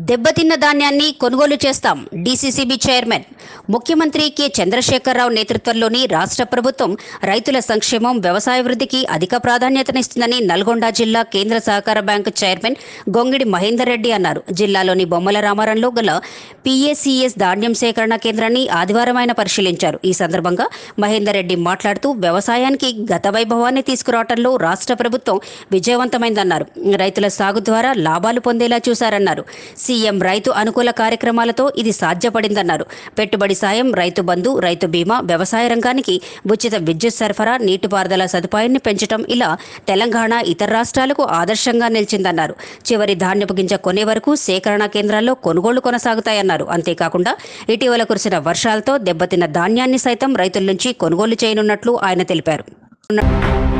దెబ్బతిన్న ధాన్యాన్ని కొనుగోలు చేస్తాం డీసీసీబీ చైర్మన్ ముఖ్యమంత్రి కె చంద్రశేఖరరావు నేతృత్వంలోని రాష్ట్ర ప్రభుత్వం రైతుల సంక్షేమం వ్యవసాయ వృద్ధికి అధిక ప్రాధాన్యతనిస్తుందని నల్గొండ జిల్లా కేంద్ర సహకార బ్యాంకు చైర్మన్ గొంగిడి మహేందర్ రెడ్డి అన్నారు జిల్లాలోని బొమ్మల రామారంలో గల పీఏసీఎస్ ధాన్యం సేకరణ కేంద్రాన్ని ఆదివారం ఆయన పరిశీలించారు ఈ సందర్భంగా మహేందర్ రెడ్డి మాట్లాడుతూ వ్యవసాయానికి గత వైభవాన్ని తీసుకురావడంలో రాష్ట్ర ప్రభుత్వం విజయవంతమైందన్నారు రైతుల సాగు ద్వారా లాభాలు పొందేలా చూశారన్నారు సీఎం రైతు అనుకూల కార్యక్రమాలతో ఇది సాధ్యపడిందన్నారు పెట్టుబడి సాయం రైతు బంధు రైతు బీమా వ్యవసాయ రంగానికి ఉచిత విద్యుత్ సరఫరా నీటిపారుదల సదుపాయాన్ని పెంచడం ఇలా తెలంగాణ ఇతర రాష్ట్రాలకు ఆదర్శంగా నిలిచిందన్నారు చివరి ధాన్యపు గింజ కొనే వరకు సేకరణ కేంద్రాల్లో కొనుగోళ్లు కొనసాగుతాయన్నారు అంతేకాకుండా ఇటీవల కురిసిన వర్షాలతో దెబ్బతిన్న ధాన్యాన్ని సైతం రైతుల నుంచి కొనుగోలు చేయనున్నట్లు ఆయన తెలిపారు